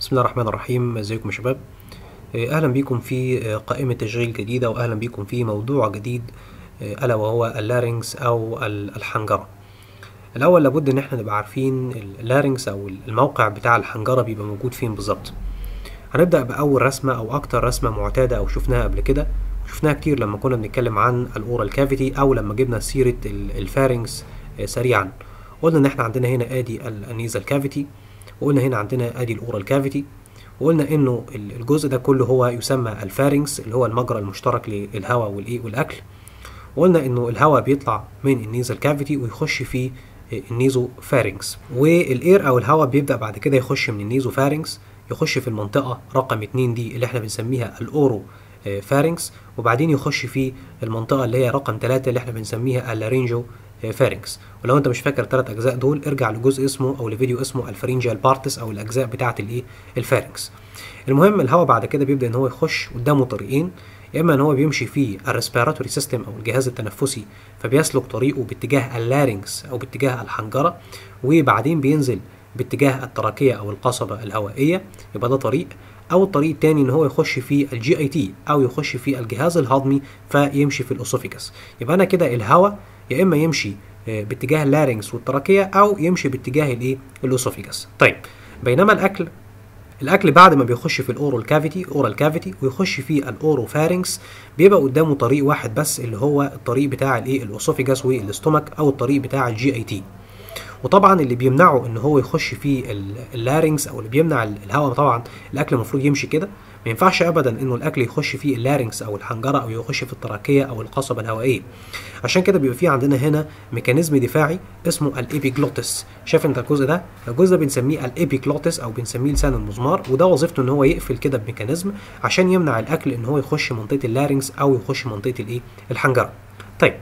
بسم الله الرحمن الرحيم ازيكم يا شباب آه، اهلا بيكم في آه، قائمة تشغيل جديدة واهلا بيكم في موضوع جديد آه، الا وهو اللارynx او ال- الحنجرة الاول لابد ان احنا نبقى عارفين اللارynx او الموقع بتاع الحنجرة بيبقى موجود فين بالظبط هنبدأ بأول رسمة أو أكتر رسمة معتادة أو شفناها قبل كده وشفناها كتير لما كنا بنتكلم عن الأورال كافيتي أو لما جبنا سيرة ال- الفارنكس آه، سريعا قلنا إن إحنا عندنا هنا آدي ال- النيزل كافيتي وقلنا هنا عندنا آدي الأورال كافيتي وقلنا إنه ال- الجزء ده كله هو يسمى الفارنكس اللي هو المجرى المشترك للهواء والإيه والأكل وقلنا إنه الهواء بيطلع من النيزل كافيتي ويخش في النيزو فارنكس والاير او الهواء بيبدا بعد كده يخش من النيزو فارنكس يخش في المنطقه رقم 2 دي اللي احنا بنسميها الاورو آه، فارنكس وبعدين يخش في المنطقه اللي هي رقم 3 اللي احنا بنسميها اللارينجو آه، فارنكس ولو انت مش فاكر الثلاث اجزاء دول ارجع لجزء اسمه او لفيديو اسمه الفرنجيال بارتس او الاجزاء بتاعه الايه الفارنكس المهم الهواء بعد كده بيبدا ان هو يخش قدامه طريقين يا اما ان هو بيمشي في الريسبيراتوري سيستم او الجهاز التنفسي فبيسلك طريقه باتجاه اللارynx او باتجاه الحنجره وبعدين بينزل باتجاه التراكيه او القصبه الهوائيه يبقى ده طريق او الطريق الثاني ان هو يخش في الجي اي تي او يخش في الجهاز الهضمي فيمشي في الاسوفيجاس يبقى انا كده الهواء يا اما يمشي آه، باتجاه اللارynx والتراكيه او يمشي باتجاه الايه الاسوفيجاس طيب بينما الاكل الاكل بعد ما بيخش في الاورال كافيتي اورال كافيتي ويخش في الاورو فارنكس بيبقى قدامه طريق واحد بس اللي هو الطريق بتاع الايه الاسوفيجاس والاستومك او الطريق بتاع الجي اي تي وطبعا اللي بيمنعه ان هو يخش في ال- اللارynx او اللي بيمنع ال- الهواء طبعا الاكل المفروض يمشي كده ما ينفعش ابدا انه الاكل يخش في اللارynx او الحنجره او يخش في التراكيه او القصبه الهوائيه عشان كده بيبقى في عندنا هنا ميكانيزم دفاعي اسمه الابيجلوتس شايف انت الجزء ده الجزء ده بنسميه الابيجلوتس او بنسميه لسان المزمار وده وظيفته ان هو يقفل كده بميكانيزم عشان يمنع الاكل ان هو يخش منطقه اللارynx او يخش منطقه الايه الحنجره طيب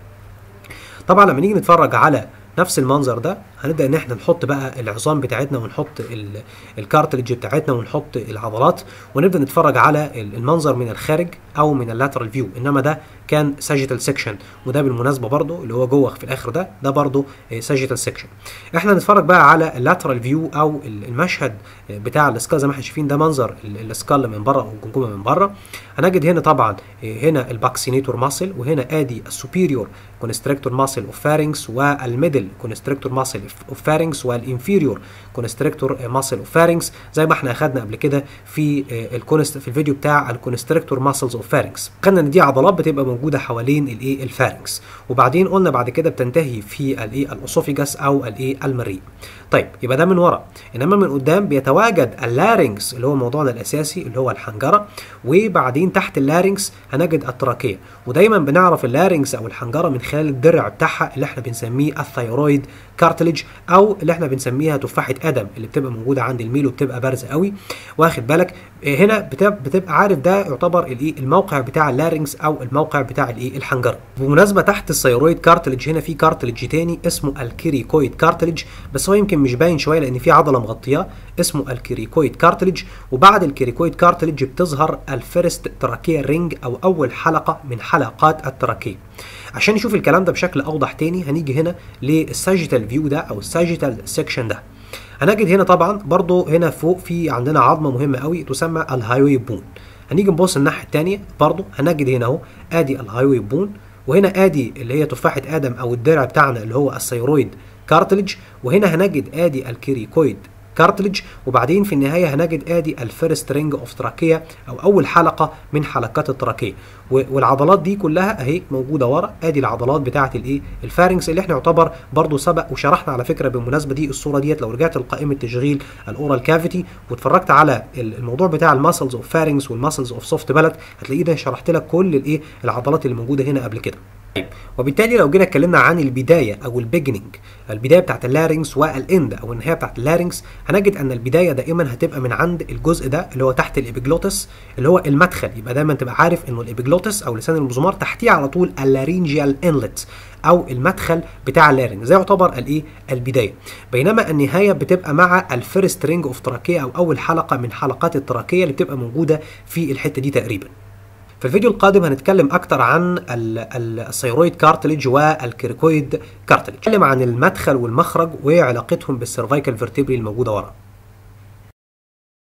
طبعا لما نيجي نتفرج على نفس المنظر ده هنبدا ان احنا نحط بقى العظام بتاعتنا ونحط ال- الكارتلج بتاعتنا ونحط العضلات ونبدا نتفرج على ال- المنظر من الخارج او من اللاترال فيو انما ده كان ساجيتال سيكشن وده بالمناسبه برضو اللي هو جوه في الاخر ده ده برضو ساجيتال سيكشن احنا نتفرج بقى على اللاترال فيو او ال- المشهد بتاع السكال زي ما احنا شايفين ده منظر ال- السكال من بره او الجمجمه من بره هنجد هنا طبعا هنا الباكسينيتور ماسل وهنا ادي السوبيريور كونستريكتور ماسل اوف فارنكس والميدل كونستريكتور ماسل اوف فارنكس والانفيريور كونستريكتور ماسل اوف فارنكس زي ما احنا اخدنا قبل كده في آه، الكونست في الفيديو بتاع الكونستريكتور ماسلز اوف فارنكس خدنا ان دي عضلات بتبقى موجوده حوالين الايه الفارنكس وبعدين قلنا بعد كده بتنتهي في الايه الاسوفيجاس او الايه المريء طيب يبقى ده من ورا انما من قدام بيتواجد اللارynx اللي هو موضوعنا الاساسي اللي هو الحنجره وبعدين تحت اللارynx هنجد التراكيه ودايما بنعرف اللارynx او الحنجره من خلال الدرع بتاعها اللي احنا بنسميه الثيرويد كارتلج او اللي احنا بنسميها تفاحه ادم اللي بتبقى موجوده عند الميل وبتبقى بارزه قوي واخد بالك آه، هنا بتب- بتبقى عارف ده يعتبر الايه الموقع بتاع اللارynx او الموقع بتاع الايه الحنجره بالمناسبه تحت الثيرويد كارتلج هنا في كارتلج تاني اسمه الكيريكويد كارتلج بس هو يمكن مش باين شويه لان في عضله مغطياه اسمه الكيريكويد كارتلج وبعد الكيريكويد كارتلج بتظهر الفيرست تراكيه رينج او اول حلقه من حلقات التراكيه عشان نشوف الكلام ده بشكل اوضح تاني هنيجي هنا للساجيتال فيو ده او الساجيتال سيكشن ده هنجد هنا طبعا برضو هنا فوق في عندنا عظمه مهمه قوي تسمى الهايوي بون هنيجي نبص الناحيه الثانيه برضو هنجد هنا اهو ادي الهايوي بون وهنا ادي اللي هي تفاحه ادم او الدرع بتاعنا اللي هو الثيرويد كارتلج وهنا هنجد ادي الكيريكويد كارتلج وبعدين في النهايه هنجد ادي الفيرست رينج اوف تراكيه او اول حلقه من حلقات التراكيه و- والعضلات دي كلها اهي موجوده ورا ادي العضلات بتاعه الايه الفارنكس اللي احنا يعتبر برضو سبق وشرحنا على فكره بالمناسبه دي الصوره ديت لو رجعت لقائمه تشغيل الاورال كافيتي واتفرجت على ال- الموضوع بتاع الماسلز اوف فارنكس والماسلز اوف سوفت بلد هتلاقيه ده شرحت لك كل الايه العضلات اللي موجوده هنا قبل كده طيب وبالتالي لو جينا اتكلمنا عن البدايه او البيجنينج البدايه بتاعت اللارynx والاند او النهايه بتاعت اللارynx هنجد ان البدايه دائما هتبقى من عند الجزء ده اللي هو تحت الابيجلوتس اللي هو المدخل يبقى دايما تبقى عارف انه الابيجلوتس او لسان المزمار تحتيه على طول اللارينجيال انلت او المدخل بتاع اللارynx ده يعتبر الايه البدايه بينما النهايه بتبقى مع الفيرست رينج اوف تراكيه او اول حلقه من حلقات التراكيه اللي بتبقى موجوده في الحته دي تقريبا في الفيديو القادم هنتكلم اكتر عن ال- ال- الثيرويد كارتلج والكيركويد كارتلج نتكلم عن المدخل والمخرج وعلاقتهم بالسيرفايكال فيرتبري الموجوده ورا